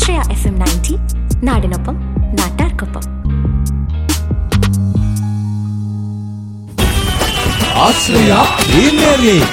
ആശ്രയ F M ninety നാടിനൊപ്പം നാട്ടാർക്കൊപ്പം Ashraya premier league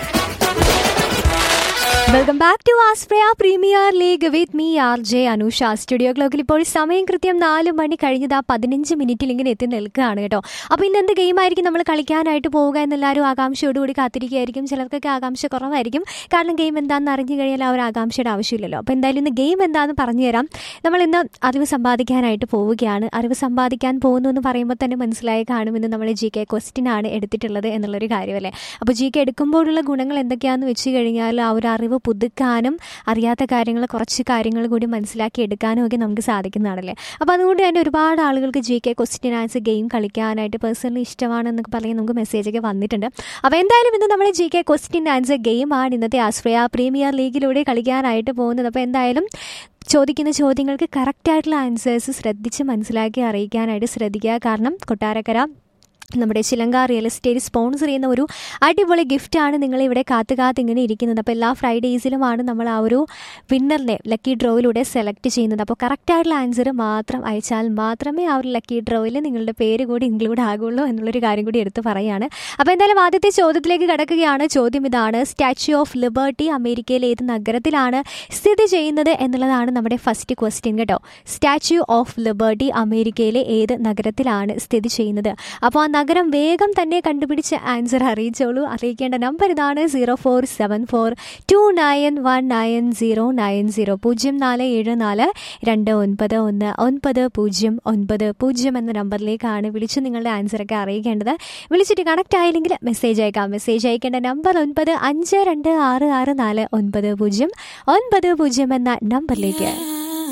welcome back to Ashraya premier league with me R J Anusha studio ക്ലോക്കിൽ ഇപ്പോൾ സമയം കൃത്യം നാല് മണി കഴിഞ്ഞത് ആ പതിനഞ്ച് മിനിറ്റിൽ ഇങ്ങനെ എത്തി നിൽക്കുകയാണ് കേട്ടോ അപ്പോൾ ഇന്ന് എന്ത് ഗെയിമായിരിക്കും നമ്മൾ കളിക്കാനായിട്ട് പോവുക എന്നെല്ലാവരും ആകാംക്ഷയോടുകൂടി കാത്തിരിക്കുകയായിരിക്കും ചിലർക്കൊക്കെ ആകാംക്ഷ കുറവായിരിക്കും കാരണം ഗെയിം എന്താണെന്ന് അറിഞ്ഞു കഴിഞ്ഞാൽ ആ ഒരു ആകാംക്ഷയുടെ ആവശ്യമില്ലല്ലോ അപ്പോൾ എന്തായാലും ഇന്ന് ഗെയിം എന്താണെന്ന് പറഞ്ഞു തരാം നമ്മൾ ഇന്ന് അറിവ് സമ്പാദിക്കാനായിട്ട് പോവുകയാണ് അറിവ് സമ്പാദിക്കാൻ പോകുന്നു എന്ന് പറയുമ്പോൾ തന്നെ മനസ്സിലായി കാണുമെന്ന് നമ്മൾ ജി കെ ക്വസ്റ്റ്യൻ ആണ് എടുത്തിട്ടുള്ളത് എന്നുള്ളൊരു കാര്യമല്ലേ അപ്പോൾ ജി കെ എടുക്കുമ്പോഴുള്ള ഗുണങ്ങൾ എന്തൊക്കെയാണെന്ന് വെച്ച് കഴിഞ്ഞാൽ ആ ഒരു അറിവ് പുതുക്കാനും അറിയാത്ത കാര്യങ്ങൾ കുറച്ച് കാര്യങ്ങൾ കൂടി മനസ്സിലാക്കി എടുക്കാനും ഒക്കെ നമുക്ക് സാധിക്കുന്നതാണല്ലേ അപ്പോൾ അതുകൊണ്ട് തന്നെ ഒരുപാട് ആളുകൾക്ക് G K question answer game കളിക്കാനായിട്ട് പേഴ്സണലി ഇഷ്ടമാണെന്നൊക്കെ പറഞ്ഞ് നമുക്ക് മെസ്സേജൊക്കെ വന്നിട്ടുണ്ട് അപ്പോൾ എന്തായാലും ഇന്ന് നമ്മൾ ജി കെ ക്വസ്റ്റ്യൻ ആൻസർ ഗെയിമാണ് ഇന്നത്തെ ആശ്രയ പ്രീമിയർ ലീഗിലൂടെ കളിക്കാനായിട്ട് പോകുന്നത് അപ്പോൾ എന്തായാലും ചോദിക്കുന്ന ചോദ്യങ്ങൾക്ക് കറക്റ്റായിട്ടുള്ള ആൻസേഴ്സ് ശ്രദ്ധിച്ച് മനസ്സിലാക്കി അറിയിക്കാനായിട്ട് ശ്രദ്ധിക്കുക കാരണം കൊട്ടാരക്കര നമ്മുടെ ചിലങ്ക റിയൽ എസ്റ്റേറ്റ് സ്പോൺസർ ചെയ്യുന്ന ഒരു അടിപൊളി ഗിഫ്റ്റാണ് നിങ്ങൾ ഇവിടെ കാത്തു കാത്ത് ഇങ്ങനെ ഇരിക്കുന്നത് അപ്പോൾ എല്ലാ ഫ്രൈഡേയ്സിലുമാണ് നമ്മൾ ആ ഒരു വിന്നറിനെ ലക്കി ഡ്രോയിലൂടെ സെലക്ട് ചെയ്യുന്നത് അപ്പോൾ കറക്റ്റായിട്ടുള്ള ആൻസർ മാത്രം അയച്ചാൽ മാത്രമേ ആ ഒരു ലക്കി ഡ്രോയിൽ നിങ്ങളുടെ പേര് കൂടി ഇൻക്ലൂഡ് ആകുള്ളൂ എന്നുള്ളൊരു കാര്യം കൂടി എടുത്ത് പറയുകയാണ് അപ്പോൾ എന്തായാലും ആദ്യത്തെ ചോദ്യത്തിലേക്ക് കിടക്കുകയാണ് ചോദ്യം ഇതാണ് സ്റ്റാച്യു ഓഫ് ലിബർട്ടി അമേരിക്കയിലെ ഏത് നഗരത്തിലാണ് സ്ഥിതി ചെയ്യുന്നത് എന്നുള്ളതാണ് നമ്മുടെ ഫസ്റ്റ് ക്വസ്റ്റ്യൻ കേട്ടോ സ്റ്റാച്യു ഓഫ് ലിബർട്ടി അമേരിക്കയിലെ ഏത് നഗരത്തിലാണ് സ്ഥിതി ചെയ്യുന്നത് അപ്പോൾ ആ നഗരം വേഗം തന്നെ കണ്ടുപിടിച്ച് ആൻസർ അറിയിച്ചോളൂ അറിയിക്കേണ്ട നമ്പർ ഇതാണ് zero four seven four two nine one nine zero nine zero പൂജ്യം നാല് ഏഴ് നാല് രണ്ട് ഒൻപത് ഒന്ന് ഒൻപത് പൂജ്യം ഒൻപത് പൂജ്യം എന്ന നമ്പറിലേക്കാണ് വിളിച്ച് നിങ്ങളുടെ ആൻസറൊക്കെ അറിയിക്കേണ്ടത് വിളിച്ചിട്ട് കണക്ട് ആയില്ലെങ്കിൽ മെസ്സേജ് അയക്കാം മെസ്സേജ് അയക്കേണ്ട നമ്പർ ഒൻപത് അഞ്ച് രണ്ട് ആറ് ആറ് നാല് ഒൻപത് പൂജ്യം ഒൻപത് പൂജ്യം എന്ന നമ്പറിലേക്ക്